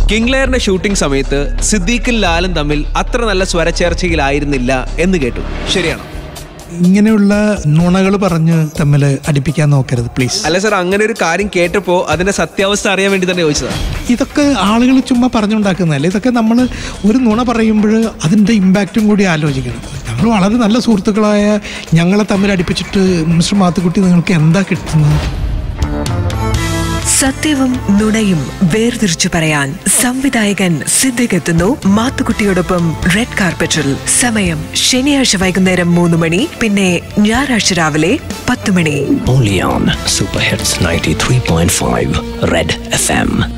കിങ്ലെയറിന്റെ shooting സമയത്ത് സിദ്ദീഖും ലാലും തമ്മിൽ അത്ര നല്ല സ്വരച്ചേർച്ചയിലായിരുന്നില്ല എന്ന് കേട്ടു ശരിയാണോ ഇങ്ങനെയുള്ള നുണകൾ പറഞ്ഞ് തമ്മിൽ അടിപ്പിക്കാൻ നോക്കരുത് പ്ലീസ് അല്ല സാർ അങ്ങനെ ഒരു കാര്യം കേട്ടപ്പോ അതിന്റെ സത്യാവസ്ഥ അറിയാൻ വേണ്ടി തന്നെ ചോദിച്ചതാണ് ഇതൊക്കെ ആളുകൾ ചുമ്മാ പറഞ്ഞുണ്ടാക്കുന്നതല്ല ഇതൊക്കെ നമ്മൾ ഒരു നുണ പറയുമ്പോൾ അതിൻ്റെ ഇമ്പാക്റ്റും കൂടി ആലോചിക്കണം ഞങ്ങൾ വളരെ നല്ല സുഹൃത്തുക്കളായ ഞങ്ങളെ തമ്മിൽ അടുപ്പിച്ചിട്ട് മിസ്റ്റർ മാത്തുക്കുട്ടി നിങ്ങൾക്ക് എന്താ കിട്ടുന്നത് സത്യവും നുണയും വേർതിരിച്ചു പറയാൻ സംവിധായകൻ സിദ്ദിഖ് എത്തുന്നു മാത്തുക്കുട്ടിയോടൊപ്പം റെഡ് കാർപ്പറ്റിൽ സമയം ശനിയാഴ്ച വൈകുന്നേരം മൂന്ന് മണി പിന്നെ ഞായറാഴ്ച രാവിലെ പത്ത് മണി Only on Super Hits 93.5 Red FM.